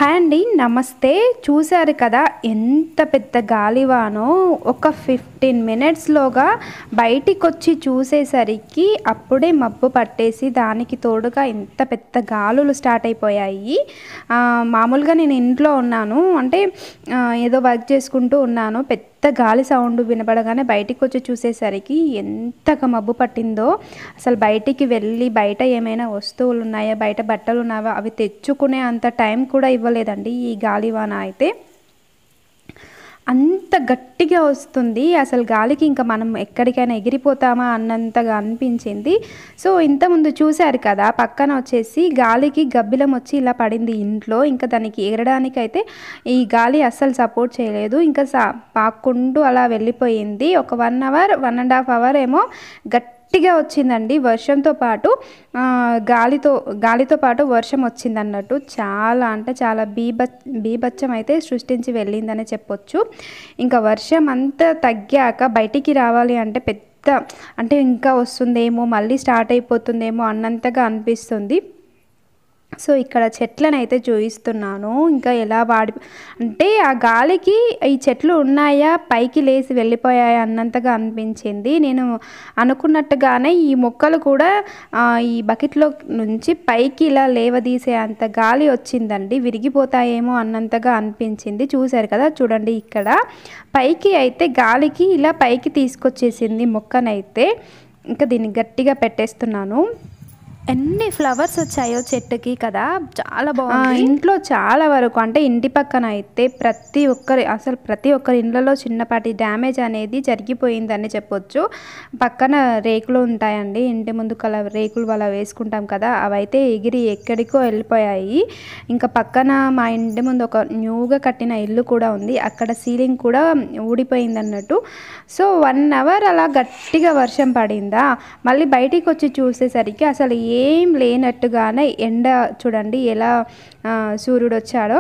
hi అండి నమస్తే చూశారు కదా ఎంత పెద్ద గాలివానో ఒక ఫిఫ్టీన్ మినిట్స్లోగా బయటికి వచ్చి చూసేసరికి అప్పుడే మబ్బు పట్టేసి దానికి తోడుగా ఎంత పెద్ద గాలులు స్టార్ట్ అయిపోయాయి ఆ, మామూలుగా నేను ఇంట్లో ఉన్నాను అంటే ఆ, ఏదో వర్క్ చేసుకుంటూ ఉన్నాను పెద్ద గాలి సౌండ్ వినపడగానే బయటికి వచ్చి చూసేసరికి ఎంతగా మబ్బు పట్టిందో అసలు బయటికి వెళ్ళి బయట ఏమైనా వస్తువులు ఉన్నాయా బయట బట్టలు ఉన్నావా అవి తెచ్చుకునే అంత టైం కూడా ఇవ్వలేదండి ఈ గాలివాన అయితే అంత గట్టిగా వస్తుంది అసలు గాలికి ఇంకా మనం ఎక్కడికైనా ఎగిరిపోతామా అన్నంతగా అనిపించింది సో ఇంతకుముందు చూశారు కదా పక్కన వచ్చేసి గాలికి గబ్బిలం వచ్చి ఇలా పడింది ఇంట్లో ఇంకా దానికి ఎగరడానికి అయితే ఈ గాలి అస్సలు సపోర్ట్ చేయలేదు ఇంకా సా పాక్కుంటూ అలా వెళ్ళిపోయింది ఒక one hour one and half hour ఏమో గట్టి గట్టిగా వచ్చిందండి వర్షంతో పాటు ఆ, గాలితో గాలితో పాటు వర్షం వచ్చింది అన్నట్టు చాలా అంటే చాలా బీభ బీభత్సం అయితే సృష్టించి వెళ్ళిందనే చెప్పొచ్చు ఇంకా వర్షం అంతా తగ్గాక బయటికి రావాలి అంటే పెద్ద అంటే ఇంకా వస్తుందేమో మళ్ళీ స్టార్ట్ అయిపోతుందేమో అన్నంతగా అనిపిస్తుంది సో ఇక్కడ చెట్లను అయితే చూపిస్తున్నాను ఇంకా ఎలా వాడి అంటే ఆ గాలికి ఈ చెట్లు ఉన్నాయా పైకి లేచి వెళ్ళిపోయాయా అన్నంతగా అనిపించింది నేను అనుకున్నట్టుగానే ఈ మొక్కలు కూడా ఆ, ఈ బకెట్లో నుంచి పైకి ఇలా లేవదీసే అంత గాలి వచ్చిందండి విరిగిపోతాయేమో అన్నంతగా అనిపించింది చూశారు కదా చూడండి ఇక్కడ పైకి అయితే గాలికి ఇలా పైకి తీసుకొచ్చేసింది మొక్కనైతే ఇంకా దీన్ని గట్టిగా పెట్టేస్తున్నాను ఎన్ని ఫ్లవర్స్ వచ్చాయో చెట్టుకి కదా చాలా బాగుంది ఇంట్లో చాలా వరకు అంటే ఇంటి పక్కన అయితే ప్రతి ఒక్కరి అసలు ప్రతి ఒక్కరి ఇండ్లలో చిన్నపాటి డ్యామేజ్ అనేది జరిగిపోయిందని చెప్పొచ్చు పక్కన రేకులు ఉంటాయండి ఇంటి ముందు కల రేకులు అలా వేసుకుంటాం కదా అవైతే ఎగిరి ఎక్కడికో వెళ్ళిపోయాయి ఇంకా పక్కన మా ఇంటి ముందు ఒక న్యూగా కట్టిన ఇల్లు కూడా ఉంది అక్కడ సీలింగ్ కూడా ఊడిపోయింది అన్నట్టు సో వన్ అవర్ అలా గట్టిగా వర్షం పడిందా మళ్ళీ బయటికి వచ్చి చూసేసరికి అసలు ఏం లేనట్టుగానే ఎండ చూడండి ఎలా ఆ, సూర్యుడు వచ్చాడో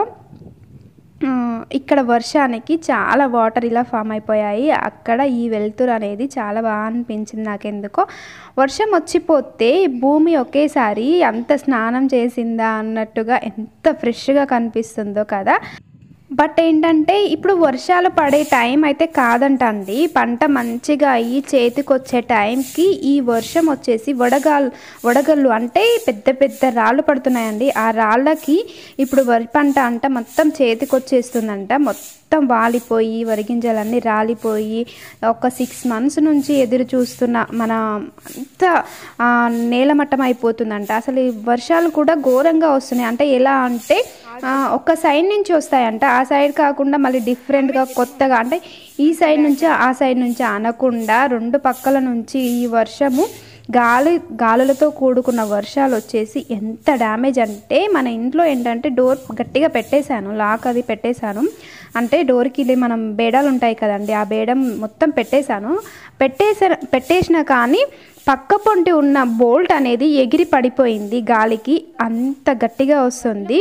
ఆ, ఇక్కడ వర్షానికి చాలా వాటర్ ఇలా ఫామ్ అయిపోయాయి అక్కడ ఈ వెలుతురు అనేది చాలా బాగా అనిపించింది నాకెందుకో వర్షం వచ్చిపోతే భూమి ఒకేసారి అంత స్నానం చేసిందా అన్నట్టుగా ఎంత ఫ్రెష్గా కనిపిస్తుందో కదా బట్ ఏంటంటే ఇప్పుడు వర్షాలు పడే టైం అయితే కాదంట అండి పంట మంచిగా అయ్యి చేతికి వచ్చే టైంకి ఈ వర్షం వచ్చేసి వడగాలు వడగళ్ళు అంటే పెద్ద పెద్ద రాళ్ళు పడుతున్నాయండి ఆ రాళ్ళకి ఇప్పుడు వరి పంట అంట మొత్తం చేతికి వచ్చేస్తుందంట మొత్తం వాలిపోయి వరిగింజలన్నీ రాలిపోయి ఒక సిక్స్ మంత్స్ నుంచి ఎదురు చూస్తున్న మన అంతా ఆ, నేలమట్టం అయిపోతుందంట అసలు ఈ వర్షాలు కూడా ఘోరంగా వస్తున్నాయి అంటే ఎలా అంటే ఆ, ఒక సైడ్ నుంచి వస్తాయంట ఆ సైడ్ కాకుండా మళ్ళీ డిఫరెంట్గా కొత్తగా అంటే ఈ సైడ్ నుంచి ఆ సైడ్ నుంచి అనకుండా రెండు పక్కల నుంచి ఈ వర్షము గాలి గాలులతో కూడుకున్న వర్షాలు వచ్చేసి ఎంత డ్యామేజ్ అంటే మన ఇంట్లో ఏంటంటే డోర్ గట్టిగా పెట్టేశాను లాక్ అది పెట్టేశాను అంటే డోర్కి ఇది మనం బేడాలు ఉంటాయి కదండి ఆ బేడం మొత్తం పెట్టేశాను పెట్టేసా పెట్టేసిన కానీ పక్క పొంటి ఉన్న బోల్ట్ అనేది ఎగిరి పడిపోయింది గాలికి అంత గట్టిగా వస్తుంది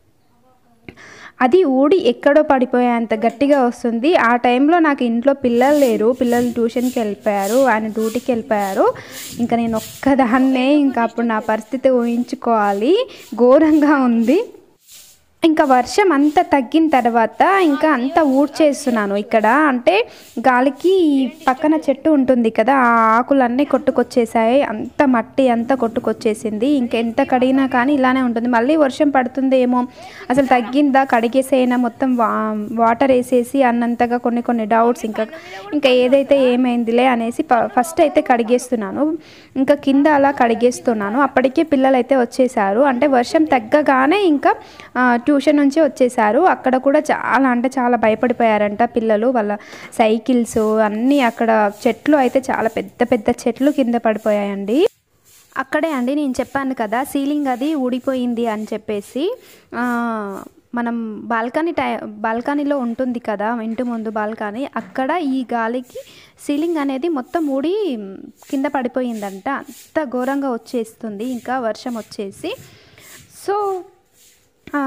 అది ఊడి ఎక్కడో పడిపోయేంత గట్టిగా వస్తుంది ఆ టైంలో నాకు ఇంట్లో పిల్లలు లేరు పిల్లలు ట్యూషన్కి వెళ్ళిపోయారు ఆయన డ్యూటీకి వెళ్ళిపోయారు ఇంకా నేను ఒక్కదాన్నే ఇంకా అప్పుడు నా పరిస్థితి ఊహించుకోవాలి ఘోరంగా ఉంది ఇంకా వర్షం అంతా తగ్గిన తర్వాత ఇంకా అంతా ఊడ్చేస్తున్నాను ఇక్కడ అంటే గాలికి ఈ పక్కన చెట్టు ఉంటుంది కదా ఆ ఆకులన్నీ కొట్టుకొచ్చేసాయి అంత మట్టి అంతా కొట్టుకొచ్చేసింది ఇంకెంత కడిగినా కానీ ఇలానే ఉంటుంది మళ్ళీ వర్షం పడుతుందేమో అసలు తగ్గిందా కడిగేసేనా మొత్తం వా వాటర్ వేసేసి అన్నంతగా కొన్ని కొన్ని డౌట్స్ ఇంకా ఇంకా ఏదైతే ఏమైందిలే అనేసి ప- ఫస్ట్ అయితే కడిగేస్తున్నాను ఇంకా కింద అలా కడిగేస్తున్నాను అప్పటికే పిల్లలు అయితే వచ్చేసారు అంటే వర్షం తగ్గగానే ఇంకా ఆ, ట్యూషన్ నుంచి వచ్చేసారు అక్కడ కూడా చాలా అంటే చాలా భయపడిపోయారంట పిల్లలు వాళ్ళ సైకిల్స్ అన్నీ అక్కడ చెట్లు అయితే చాలా పెద్ద పెద్ద చెట్లు కింద పడిపోయాయండి అక్కడే అండి నేను చెప్పాను కదా సీలింగ్ అది ఊడిపోయింది అని చెప్పేసి ఆ, మనం బాల్కనీ టై బాల్కనీలో ఉంటుంది కదా ఇంటి ముందు బాల్కనీ అక్కడ ఈ గాలికి సీలింగ్ అనేది మొత్తం ఊడి కింద పడిపోయిందంట అంత ఘోరంగా వచ్చేస్తుంది ఇంకా వర్షం వచ్చేసి సో ఆ,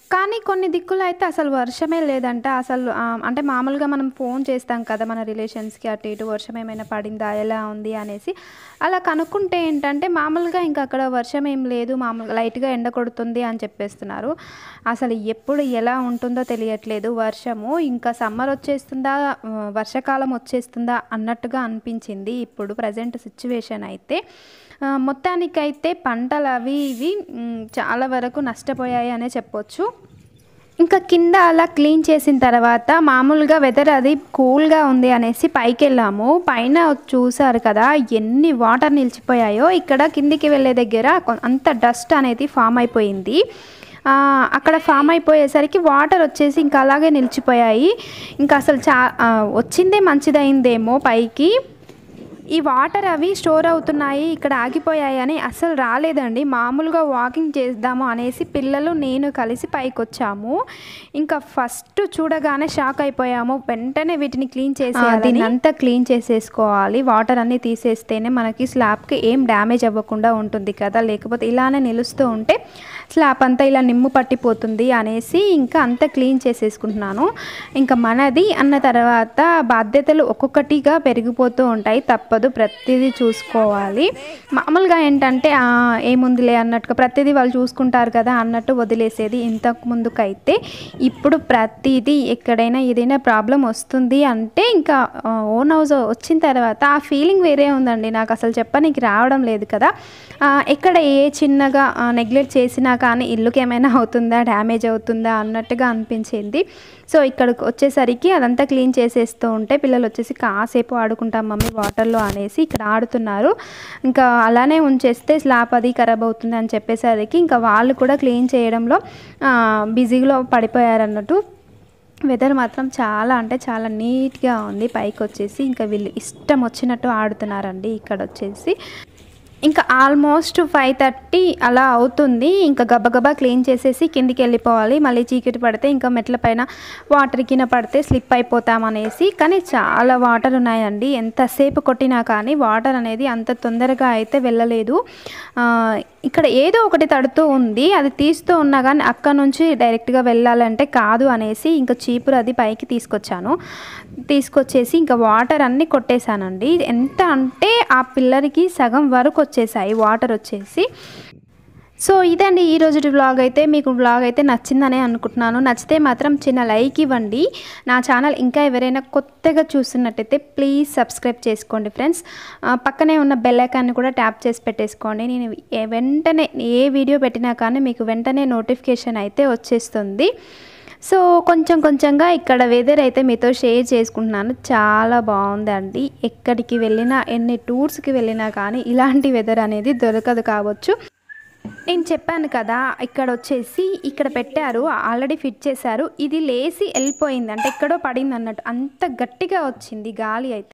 కానీ కొన్ని దిక్కులు అయితే అసలు వర్షమే లేదంట అసలు ఆ, అంటే మామూలుగా మనం ఫోన్ చేస్తాం కదా మన రిలేషన్స్కి అటు ఇటు వర్షం ఏమైనా పడిందా ఎలా ఉంది అనేసి అలా కనుక్కుంటే ఏంటంటే మామూలుగా ఇంకా అక్కడ వర్షం ఏం లేదు మామూలుగా లైట్గా ఎండ కొడుతుంది అని చెప్పేస్తున్నారు అసలు ఎప్పుడు ఎలా ఉంటుందో తెలియట్లేదు వర్షము ఇంకా సమ్మర్ వచ్చేస్తుందా ఆ, వర్షాకాలం వచ్చేస్తుందా అన్నట్టుగా అనిపించింది ఇప్పుడు ప్రజెంట్ సిచ్యువేషన్ అయితే ఆ, మొత్తానికైతే పంటలు అవి ఇవి మ్, చాలా వరకు నష్టపోయాయి అనే చెప్పొచ్చు ఇంకా కింద అలా క్లీన్ చేసిన తర్వాత మామూలుగా వెదర్ అది కూల్గా ఉంది అనేసి పైకి వెళ్ళాము పైన చూసారు కదా ఎన్ని వాటర్ నిలిచిపోయాయో ఇక్కడ కిందికి వెళ్ళే దగ్గర కొ- అంత డస్ట్ అనేది ఫామ్ అయిపోయింది ఆ, అక్కడ ఫామ్ అయిపోయేసరికి వాటర్ వచ్చేసి ఇంకా అలాగే నిలిచిపోయాయి ఇంకా అసలు చా ఆ, వచ్చిందే మంచిదైందేమో పైకి ఈ వాటర్ అవి స్టోర్ అవుతున్నాయి ఇక్కడ ఆగిపోయాయి అని అసలు రాలేదండి మామూలుగా వాకింగ్ చేద్దాము అనేసి పిల్లలు నేను కలిసి పైకి వచ్చాము ఇంకా ఫస్ట్ చూడగానే షాక్ అయిపోయాము వెంటనే వీటిని క్లీన్ చేసి దీన్ని అంతా క్లీన్ చేసేసుకోవాలి వాటర్ అన్ని తీసేస్తేనే మనకి స్లాబ్కి ఏం డ్యామేజ్ అవ్వకుండా ఉంటుంది కదా లేకపోతే ఇలానే నిలుస్తూ ఉంటే స్లాబ్ అంతా ఇలా నిమ్ము పట్టిపోతుంది అనేసి ఇంకా అంతా క్లీన్ చేసేసుకుంటున్నాను ఇంకా మనది అన్న తర్వాత బాధ్యతలు ఒక్కొక్కటిగా పెరిగిపోతూ ఉంటాయి తప్పదు ప్రతిదీ చూసుకోవాలి మామూలుగా ఏంటంటే "ఆ, ఏముందిలే అన్నట్టుగా ప్రతిదీ వాళ్ళు చూసుకుంటారు కదా అన్నట్టు వదిలేసేది ఇంతకు ముందుకైతే ఇప్పుడు ప్రతిదీ ఎక్కడైనా ఏదైనా ప్రాబ్లం వస్తుంది అంటే ఇంకా ఓన్ హౌస్ వచ్చిన తర్వాత ఆ ఫీలింగ్ వేరే ఉందండి నాకు అసలు చెప్పనీకి రావడం లేదు కదా ఆ, ఎక్కడ ఏ చిన్నగా నెగ్లెక్ట్ చేసినా కానీ ఇల్లుకి ఏమైనా అవుతుందా డ్యామేజ్ అవుతుందా అన్నట్టుగా అనిపించింది సో ఇక్కడికి వచ్చేసరికి అదంతా క్లీన్ చేసేస్తూ ఉంటే పిల్లలు వచ్చేసి కాసేపు ఆడుకుంటాం మమ్మీ వాటర్లో అనేసి ఇక్కడ ఆడుతున్నారు ఇంకా అలానే ఉంచేస్తే స్లాబ్ అది ఖరాబ్ అవుతుంది అని చెప్పేసరికి ఇంకా వాళ్ళు కూడా క్లీన్ చేయడంలో బిజీలో పడిపోయారు అన్నట్టు వెదర్ మాత్రం చాలా అంటే చాలా నీట్గా ఉంది పైకి వచ్చేసి ఇంకా వీళ్ళు ఇష్టం వచ్చినట్టు ఆడుతున్నారండి ఇక్కడ వచ్చేసి ఇంకా ఆల్మోస్ట్ ఫైవ్ థర్టీ అలా అవుతుంది ఇంకా గబగబా క్లీన్ చేసేసి కిందికి వెళ్ళిపోవాలి మళ్ళీ చీకటి పడితే ఇంకా మెట్ల పైన వాటర్ కింద పడితే స్లిప్ అయిపోతామనేసి కానీ చాలా వాటర్ ఉన్నాయండి ఎంతసేపు కొట్టినా కానీ వాటర్ అనేది అంత తొందరగా అయితే వెళ్ళలేదు ఆ, ఇక్కడ ఏదో ఒకటి తడుతూ ఉంది అది తీస్తూ ఉన్నా కానీ అక్కడ నుంచి డైరెక్ట్గా వెళ్ళాలంటే కాదు అనేసి ఇంకా చీపురు అది పైకి తీసుకొచ్చాను తీసుకొచ్చేసి ఇంకా వాటర్ అన్నీ కొట్టేశానండి ఎంత అంటే ఆ పిల్లరికి సగం వరకు వచ్చేసాయి వాటర్ వచ్చేసి సో ఇదండి ఈ రోజు వ్లాగ్ అయితే మీకు వ్లాగ్ అయితే నచ్చిందనే అనుకుంటున్నాను నచ్చితే మాత్రం చిన్న లైక్ ఇవ్వండి నా ఛానల్ ఇంకా ఎవరైనా కొత్తగా చూస్తున్నట్టయితే ప్లీజ్ సబ్స్క్రైబ్ చేసుకోండి ఫ్రెండ్స్ ఆ, పక్కనే ఉన్న బెల్ ఐకాన్ని కూడా ట్యాప్ చేసి పెట్టేసుకోండి నేను ఏ- వెంటనే ఏ వీడియో పెట్టినా కానీ మీకు వెంటనే నోటిఫికేషన్ అయితే వచ్చేస్తుంది సో కొంచెం కొంచెంగా ఇక్కడ వెదర్ అయితే మీతో షేర్ చేసుకుంటున్నాను చాలా బాగుందండి ఎక్కడికి వెళ్ళినా ఎన్ని టూర్స్కి వెళ్ళినా కానీ ఇలాంటి వెదర్ అనేది దొరకదు కావచ్చు నేను చెప్పాను కదా ఇక్కడ వచ్చేసి ఇక్కడ పెట్టారు ఆల్రెడీ ఫిట్ చేశారు ఇది లేసి వెళ్ళిపోయింది అంటే ఎక్కడో పడింది అన్నట్టు అంత గట్టిగా వచ్చింది గాలి అయితే